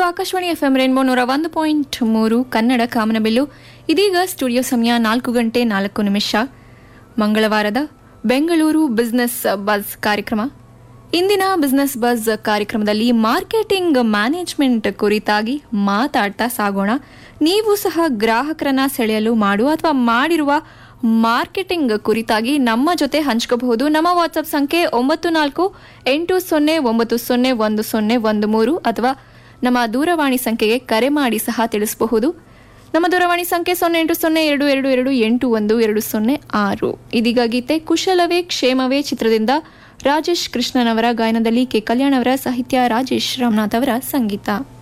Akashvani FM rainbow ನೂರ ಒಂದು point ಮೂರು ಕನ್ನಡ ಕಾಮನಬಿಲ್ಲು ಇದೀಗ ಸ್ಟುಡಿಯೋ ಸಮಯ ನಾಲ್ಕು ಗಂಟೆ ನಾಲ್ಕು ನಿಮಿಷ ಮಂಗಳವಾರದ ಬೆಂಗಳೂರು ಬಿಸ್ನೆಸ್ ಬಸ್ ಕಾರ್ಯಕ್ರಮ ಇಂದಿನ ಬಿಸ್ನೆಸ್ ಬಸ್ ಕಾರ್ಯಕ್ರಮದಲ್ಲಿ ಮಾರ್ಕೆಟಿಂಗ್ ಮ್ಯಾನೇಜ್ಮೆಂಟ್ ಕುರಿತಾಗಿ ಮಾತಾಡ್ತಾ ಸಾಗೋಣ ನೀವು ಸಹ ಗ್ರಾಹಕರನ್ನ ಸೆಳೆಯಲು ಮಾಡುವ ಅಥವಾ ಮಾಡಿರುವ ಮಾರ್ಕೆಟಿಂಗ್ ಕುರಿತಾಗಿ ನಮ್ಮ ಜೊತೆ ಹಂಚ್ಕೋಬಹುದು ನಮ್ಮ ವಾಟ್ಸ್ಆಪ್ ಸಂಖ್ಯೆ ಒಂಬತ್ತು ನಾಲ್ಕು ಎಂಟು ಸೊನ್ನೆ ಒಂಬತ್ತು ಸೊನ್ನೆ ಒಂದು ಸೊನ್ನೆ ಒಂದು ಮೂರು ಅಥವಾ ನಮ್ಮ ದೂರವಾಣಿ ಸಂಖ್ಯೆಗೆ ಕರೆ ಮಾಡಿ ಸಹ ತಿಳಿಸಬಹುದು ನಮ್ಮ ದೂರವಾಣಿ ಸಂಖ್ಯೆ ಸೊನ್ನೆ ಎಂಟು ಸೊನ್ನೆ ಎರಡು ಎರಡು ಎರಡು ಎಂಟು ಒಂದು ಎರಡು ಸೊನ್ನೆ ಆರು ಇದೀಗ ಗೀತೆ ಕುಶಲವೇ ಕ್ಷೇಮವೇ ಚಿತ್ರದಿಂದ ರಾಜೇಶ್ ಕೃಷ್ಣನವರ ಗಾಯನದಲ್ಲಿ ಕೆ ಕಲ್ಯಾಣ್ ಅವರ ಸಾಹಿತ್ಯ ರಾಜೇಶ್ ರಾಮನಾಥ್ ಅವರ ಸಂಗೀತ